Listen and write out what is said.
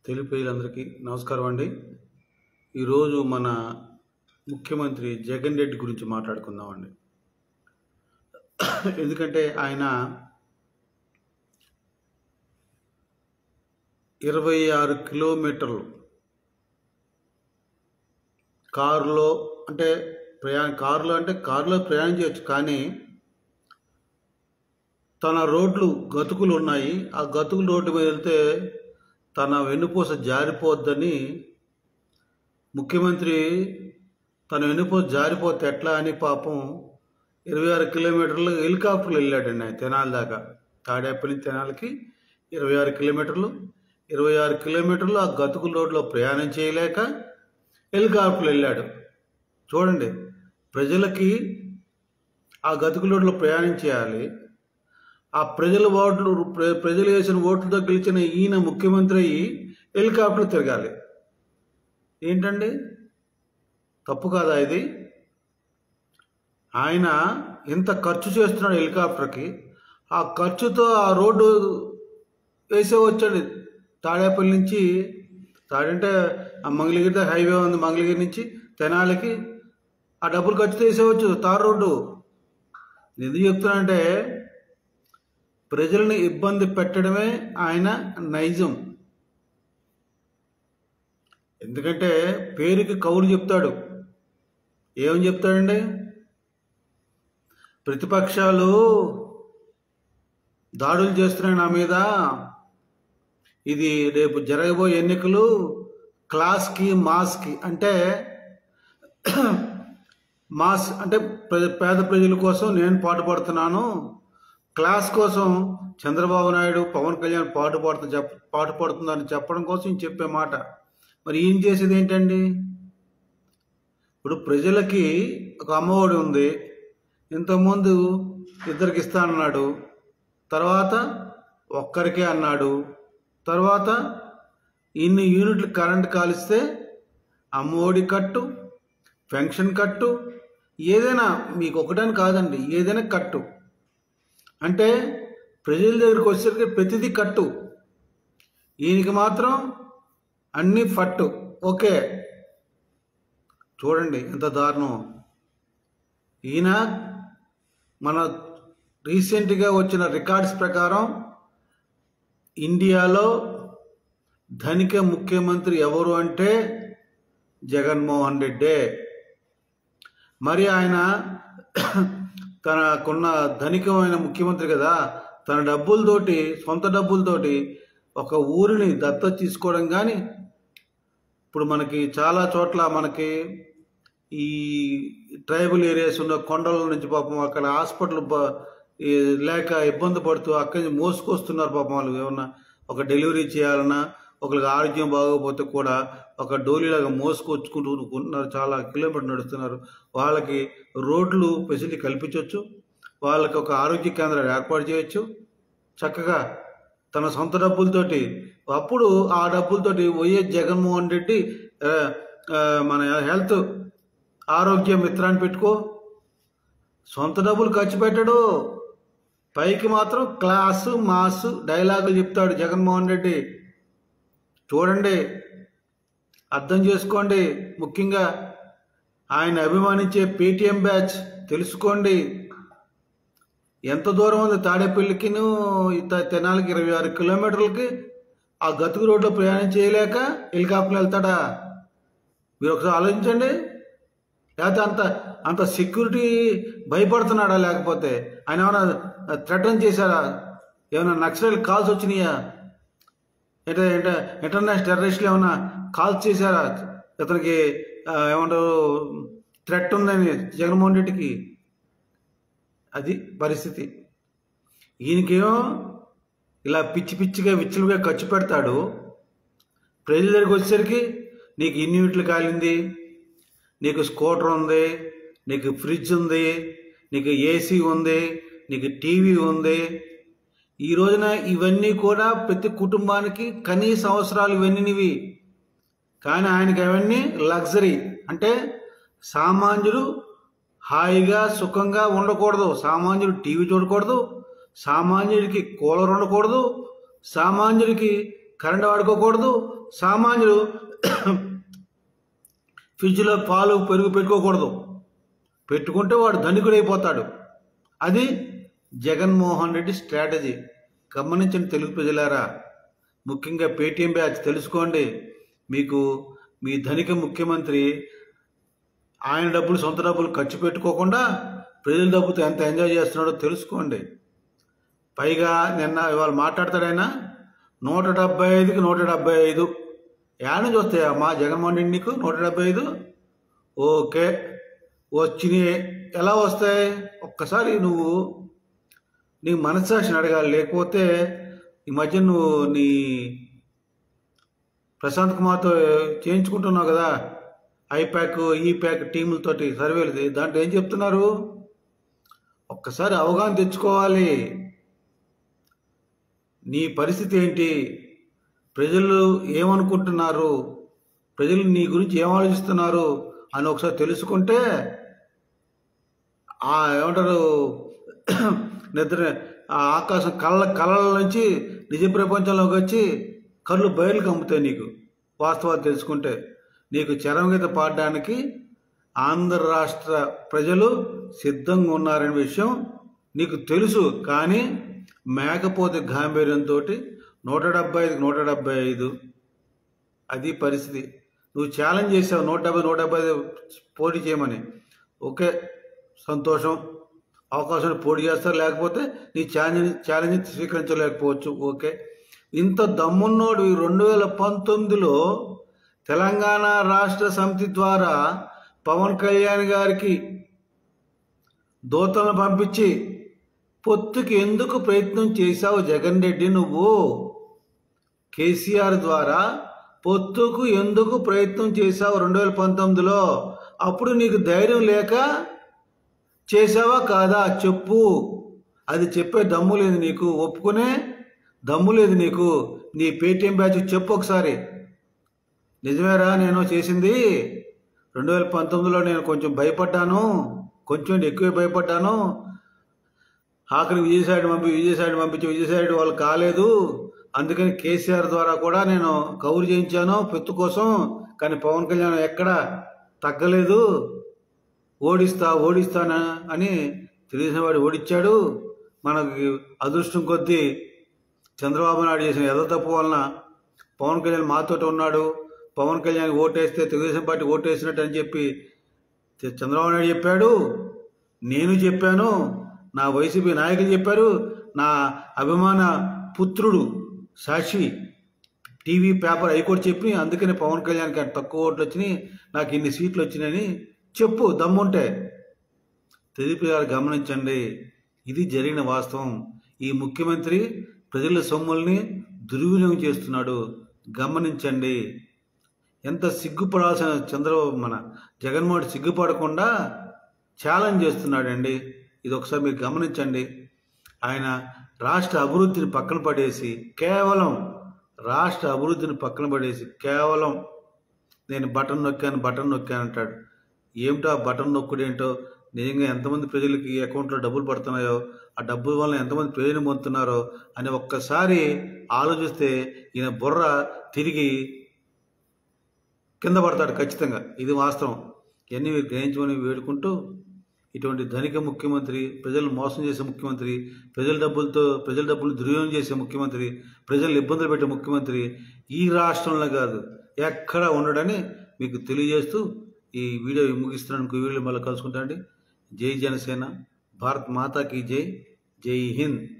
తెలుగు ప్రజలందరికీ నమస్కారం అండి ఈరోజు మన ముఖ్యమంత్రి జగన్ రెడ్డి గురించి మాట్లాడుకుందామండి ఎందుకంటే ఆయన ఇరవై ఆరు కిలోమీటర్లు కారులో అంటే ప్రయాణ కారులో అంటే కారులో ప్రయాణం చేయొచ్చు కానీ తన రోడ్లు గతుకులు ఉన్నాయి ఆ గతుకుల రోడ్డు మీద వెళ్తే తన వెన్నుపూస జారిపోద్దని ముఖ్యమంత్రి తన వెన్నుపూస జారిపోతే ఎట్లా అని పాపం ఇరవై ఆరు కిలోమీటర్లు హెలికాప్టర్లు వెళ్ళాడండి ఆయన తెనాలి దాకా తాడేపల్లి తెనాలికి ఇరవై ఆరు కిలోమీటర్లు ఇరవై ఆరు కిలోమీటర్లు ఆ గతుకుల రోడ్లో ప్రయాణం చేయలేక హెలికాప్టర్లు వెళ్ళాడు చూడండి ప్రజలకి ఆ గతుకుల రోడ్లో ప్రయాణం చేయాలి ఆ ప్రజల ఓట్లు ప్ర- ప్రజలు వేసిన ఓట్లతో గెలిచిన ఈయన ముఖ్యమంత్రి అయ్యి హెలికాప్టర్ తిరగాలి ఏంటండి తప్పు కాదా ఇది ఆయన ఎంత ఖర్చు చేస్తున్నాడు హెలికాప్టర్కి ఆ ఖర్చుతో ఆ రోడ్డు వేసే వచ్చాడు తాడేపల్లి నుంచి తాడంటే ఆ మంగళగిరి హైవే ఉంది మంగళగిరి నుంచి తెనాలికి ఆ డబ్బులు ఖర్చు వేసేవచ్చు తార్ రోడ్డు ఎందుకు చెప్తున్నానంటే ప్రజలను ఇబ్బంది పెట్టడమే ఆయన నైజం ఎందుకంటే పేరుకి కౌలు చెప్తాడు ఏమని చెప్తాడండి ప్రతిపక్షాలు దాడులు చేస్తున్నాయి నా మీద ఇది రేపు జరగబోయే ఎన్నికలు క్లాస్కి మాస్కి అంటే మాస్ అంటే ప్ర- పేద ప్రజల కోసం నేను పాటుపడుతున్నాను క్లాస్ కోసం చంద్రబాబు నాయుడు పవన్ కళ్యాణ్ పాటు పడుతు చెప్ పాటు పడుతుందని చెప్పడం కోసం ఈయన చెప్పే మాట మరి ఈయన చేసేది ఏంటండి ఇప్పుడు ప్రజలకి ఒక అమ్మఒడి ఉంది ఇంతకుముందు ఇద్దరికి ఇస్తానన్నాడు తర్వాత ఒక్కరికే అన్నాడు తర్వాత ఇన్ని యూనిట్లు కరెంట్ కాలిస్తే అమ్మఒడి కట్టు పెన్షన్ కట్టు ఏదైనా మీకు ఒకటని కాదండి ఏదైనా కట్టు అంటే ప్రజల దగ్గరికి వచ్చేసరికి ప్రతిదీ కట్టు ఈయనకి మాత్రం అన్ని ఫట్టు ఓకే చూడండి ఎంత దారుణం ఈయన మన రీసెంట్గా వచ్చిన రికార్డ్స్ ప్రకారం ఇండియాలో ధనిక ముఖ్యమంత్రి ఎవరు అంటే జగన్మోహన్ రెడ్డే మరి ఆయన తనకున్న ధనికమైన ముఖ్యమంత్రి కదా తన డబ్బులతోటి సొంత డబ్బులతోటి ఒక ఊరిని దత్తత తీసుకోవడం కానీ ఇప్పుడు మనకి చాలా చోట్ల మనకి ఈ ట్రైబల్ ఏరియాస్ ఉన్న కొండల నుంచి పాపం అక్కడ హాస్పిటల్ బ- ఈ లేక ఇబ్బంది పడుతూ అక్కడి నుంచి మోసుకొస్తున్నారు పాపం వాళ్ళు ఏమన్నా ఒక డెలివరీ చేయాలన్నా ఒకరికి ఆరోగ్యం బాగోకపోతే కూడా ఒక డోలీలాగా మోసుకొచ్చుకుంటూ ఉన్నారు చాలా కిలోమీటర్ నడుస్తున్నారు వాళ్ళకి రోడ్లు ఫెసిలిటీ కల్పించవచ్చు వాళ్ళకి ఒక ఆరోగ్య కేంద్రం ఏర్పాటు చేయొచ్చు చక్కగా తన సొంత డబ్బులతోటి అప్పుడు ఆ డబ్బులతోటి వైఎస్ జగన్మోహన్ రెడ్డి ఆ, ఆ, మన హెల్త్ ఆరోగ్య మిత్రాన్ని పెట్టుకో సొంత డబ్బులు ఖర్చు పెట్టడు పైకి మాత్రం క్లాసు మాసు డైలాగులు చెప్తాడు జగన్మోహన్ రెడ్డి చూడండి అర్థం చేసుకోండి ముఖ్యంగా ఆయన అభిమానించే పేటిఎం బ్యాచ్ తెలుసుకోండి ఎంత దూరం ఉంది తాడేపల్లికిను ఇత- తెనాలికి ఇరవై ఆరు కిలోమీటర్లకి ఆ గతుకు రోడ్లో ప్రయాణం చేయలేక హెలికాప్టర్ వెళ్తాడా మీరు ఒకసారి ఆలోచించండి లేకపోతే అంత అంత సెక్యూరిటీ భయపడుతున్నాడా లేకపోతే ఆయన ఏమైనా థ్రెటన్ చేశారా ఏమైనా నక్సలైట్ కాల్స్ వచ్చినాయా అంటే అంటే ఇంటర్నేషనల్ టెర్రరిస్టులు ఏమైనా కాల్స్ చేశారా ఇతనికి ఆ, ఏమంటారు థ్రెట్ ఉందని జగన్మోహన్ రెడ్డికి అది పరిస్థితి ఈయనకేమో ఇలా పిచ్చి పిచ్చిగా విచ్చలుగా ఖర్చు పెడతాడు ప్రజల దగ్గరికి వచ్చేసరికి నీకు ఇన్ని యూనిట్లు కాలింది నీకు స్కూటర్ ఉంది నీకు ఫ్రిడ్జ్ ఉంది నీకు ఏసీ ఉంది నీకు టీవీ ఉంది ఈ రోజున ఇవన్నీ కూడా ప్రతి కుటుంబానికి కనీస అవసరాలు ఇవన్నీనివి కానీ ఆయనకి అవన్నీ లగ్జరీ అంటే సామాన్యుడు హాయిగా సుఖంగా ఉండకూడదు సామాన్యుడు టీవీ చూడకూడదు సామాన్యుడికి కూలర్ ఉండకూడదు సామాన్యుడికి కరెంట్ వాడుకోకూడదు సామాన్యులు ఫ్రిడ్జ్లో పాలు పెరుగు పెట్టుకోకూడదు పెట్టుకుంటే వాడు ధనికుడైపోతాడు అది జగన్మోహన్ రెడ్డి స్ట్రాటజీ గమనించిన తెలుగు ప్రజలారా ముఖ్యంగా పేటీఎం బ్యాచ్ తెలుసుకోండి మీకు మీ ధనిక ముఖ్యమంత్రి ఆయన డబ్బులు సొంత డబ్బులు ఖర్చు పెట్టుకోకుండా ప్రజల డబ్బుతో ఎంత ఎంజాయ్ చేస్తున్నాడో తెలుసుకోండి పైగా నిన్న ఇవాళ మాట్లాడతాడైనా నూట డెబ్బై ఐదుకి నూట డెబ్బై ఐదు యాడ్ నుంచి వస్తాయా మా జగన్మోహన్ రెడ్డి నీకు నూట డెబ్బై ఐదు ఓకే వచ్చినాయి ఎలా వస్తాయి ఒక్కసారి నువ్వు నీ మనస్సాక్షిని అడగాలి లేకపోతే ఈ మధ్య నువ్వు నీ ప్రశాంత్ కుమార్తో చేయించుకుంటున్నావు కదా ఐ ప్యాక్ ఈ ప్యాక్ టీములతోటి సర్వేలు దాంట్లో ఏం చెప్తున్నారు ఒక్కసారి అవగాహన తెచ్చుకోవాలి నీ పరిస్థితి ఏంటి ప్రజలు ఏమనుకుంటున్నారు ప్రజలు నీ గురించి ఏం ఆలోచిస్తున్నారు అని ఒకసారి తెలుసుకుంటే ఆ ఏమంటారు నిద్ర ఆ ఆకాశం కళ్ళ కళ్ళ నుంచి నిజ ప్రపంచంలోకి వచ్చి కళ్ళు బయలు కమ్ముతాయి నీకు వాస్తవాలు తెలుసుకుంటే నీకు చరమగీత పాడడానికి ఆంధ్ర రాష్ట్ర ప్రజలు సిద్ధంగా ఉన్నారనే విషయం నీకు తెలుసు కానీ మేకపోతే గాంభీర్యంతో నూట డెబ్బై ఐదుకి నూట డెబ్బై ఐదు అది పరిస్థితి నువ్వు ఛాలెంజ్ చేసావు నూట డెబ్బై నూట డెబ్బై ఐదు పోటీ చేయమని ఓకే సంతోషం అవకాశం పోటీ చేస్తారు లేకపోతే నీ ఛాలెంజ్ ఛాలెంజ్ స్వీకరించలేకపోవచ్చు ఓకే ఇంత దమ్మున్నోడు ఈ రెండు వేల పంతొమ్మిదిలో తెలంగాణ రాష్ట్ర సమితి ద్వారా పవన్ కళ్యాణ్ గారికి దూతలను పంపించి పొత్తుకి ఎందుకు ప్రయత్నం చేశావు జగన్ రెడ్డి నువ్వు కేసీఆర్ ద్వారా పొత్తుకు ఎందుకు ప్రయత్నం చేశావు రెండు వేల పంతొమ్మిదిలో అప్పుడు నీకు ధైర్యం లేక చేసావా కాదా చెప్పు అది చెప్పే దమ్ము లేదు నీకు ఒప్పుకునే దమ్ము లేదు నీకు నీ పేటిఎం బ్యాచ్ చెప్పు ఒకసారి నిజమేరా నేను చేసింది రెండు వేల పంతొమ్మిదిలో నేను కొంచెం భయపడ్డాను కొంచెం ఎక్కువ భయపడ్డాను ఆఖరి విజయసాయి పంపి విజయసాయి పంపించి విజయసాయి వాళ్ళు కాలేదు అందుకని కేసీఆర్ ద్వారా కూడా నేను కౌరు చేయించాను పెత్తు కోసం కానీ పవన్ కళ్యాణ్ ఎక్కడ తగ్గలేదు ఓడిస్తా ఓడిస్తానా అని తెలిసిన వాడు ఓడిచ్చాడు మనకి అదృష్టం కొద్దీ చంద్రబాబు నాయుడు చేసిన ఎద తప్పు వలన పవన్ కళ్యాణ్ మాతోటి ఉన్నాడు పవన్ కళ్యాణ్ ఓటేస్తే తెలుగుదేశం పార్టీ ఓటేసినట్టు అని చెప్పి చ- చంద్రబాబు నాయుడు చెప్పాడు నేను చెప్పాను నా వైసీపీ నాయకులు చెప్పారు నా అభిమాన పుత్రుడు సాక్షి టీవీ పేపర్ అవి కూడా చెప్పి అందుకని పవన్ కళ్యాణ్కి అంత తక్కువ ఓట్లు వచ్చినాయి నాకు ఇన్ని సీట్లు వచ్చినాయని చెప్పు దమ్ముంటే తెలుగు గారు గమనించండి ఇది జరిగిన వాస్తవం ఈ ముఖ్యమంత్రి ప్రజల సొమ్ముల్ని దుర్వినియోగం చేస్తున్నాడు గమనించండి ఎంత సిగ్గుపడాల్సిన చంద్రబాబు మన జగన్మోహన్ రెడ్డి సిగ్గుపడకుండా ఛాలెంజ్ చేస్తున్నాడండి ఇది ఒకసారి మీరు గమనించండి ఆయన రాష్ట్ర అభివృద్ధిని పక్కన పడేసి కేవలం రాష్ట్ర అభివృద్ధిని పక్కన పడేసి కేవలం నేను బటన్ నొక్కాను బటన్ నొక్కాను అంటాడు ఏమిటో ఆ బటన్ నొక్కుడు ఏంటో నిజంగా ఎంతమంది ప్రజలకి అకౌంట్లో డబ్బులు పడుతున్నాయో ఆ డబ్బుల వల్ల ఎంతమంది ప్రయోజనం పొందుతున్నారో అని ఒక్కసారి ఆలోచిస్తే ఈయన బుర్ర తిరిగి కింద పడతాడు ఖచ్చితంగా ఇది వాస్తవం ఇవన్నీ మీరు గ్రహించమని వేడుకుంటూ ఇటువంటి ధనిక ముఖ్యమంత్రి ప్రజలను మోసం చేసే ముఖ్యమంత్రి ప్రజల డబ్బులతో ప్రజల డబ్బులు దుర్వినియోగం చేసే ముఖ్యమంత్రి ప్రజలను ఇబ్బందులు పెట్టే ముఖ్యమంత్రి ఈ రాష్ట్రంలో కాదు ఎక్కడ ఉండడని మీకు తెలియజేస్తూ ఈ వీడియో ముగిస్తున్నాను ఇంకో వీడియో మళ్ళీ కలుసుకుంటాండి జై జనసేన భారత్ మాతాకి జై జై హింద్